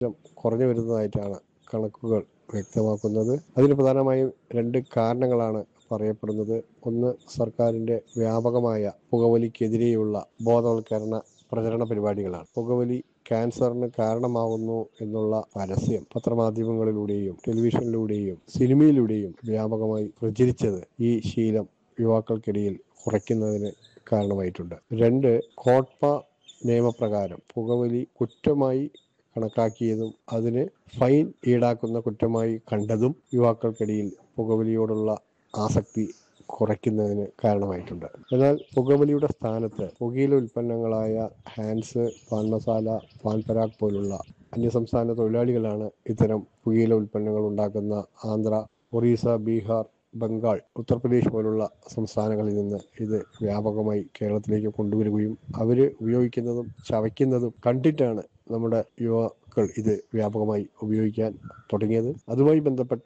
കുറഞ്ഞു വരുന്നതായിട്ടാണ് കണക്കുകൾ വ്യക്തമാക്കുന്നത് അതിന് പ്രധാനമായും രണ്ട് കാരണങ്ങളാണ് പറയപ്പെടുന്നത് ഒന്ന് സർക്കാരിന്റെ വ്യാപകമായ പുകവലിക്കെതിരെയുള്ള ബോധവൽക്കരണ പ്രചരണ പരിപാടികളാണ് പുകവലി ക്യാൻസറിന് കാരണമാവുന്നു എന്നുള്ള പരസ്യം പത്രമാധ്യമങ്ങളിലൂടെയും ടെലിവിഷനിലൂടെയും സിനിമയിലൂടെയും വ്യാപകമായി പ്രചരിച്ചത് ഈ ശീലം യുവാക്കൾക്കിടയിൽ കുറയ്ക്കുന്നതിന് കാരണമായിട്ടുണ്ട് രണ്ട് കോട്ട്പ നിയമപ്രകാരം പുകവലി കുറ്റമായി കണക്കാക്കിയതും അതിന് ഫൈൻ ഈടാക്കുന്ന കുറ്റമായി കണ്ടതും യുവാക്കൾക്കിടയിൽ പുകവലിയോടുള്ള ആസക്തി കുറയ്ക്കുന്നതിന് കാരണമായിട്ടുണ്ട് എന്നാൽ പുകവലിയുടെ സ്ഥാനത്ത് പുകയില ഉൽപ്പന്നങ്ങളായ ഹാൻസ് പാൻ മസാല പാൻ പരാഗ് പോലുള്ള അന്യസംസ്ഥാന തൊഴിലാളികളാണ് ഇത്തരം പുകയില ഉൽപ്പന്നങ്ങൾ ഉണ്ടാക്കുന്ന ആന്ധ്ര ഒറീസ ബീഹാർ ബംഗാൾ ഉത്തർപ്രദേശ് പോലുള്ള സംസ്ഥാനങ്ങളിൽ നിന്ന് ഇത് വ്യാപകമായി കേരളത്തിലേക്ക് കൊണ്ടുവരികയും അവർ ഉപയോഗിക്കുന്നതും ചവയ്ക്കുന്നതും കണ്ടിട്ടാണ് നമ്മുടെ യുവാക്കൾ ഇത് വ്യാപകമായി ഉപയോഗിക്കാൻ തുടങ്ങിയത് അതുമായി ബന്ധപ്പെട്ട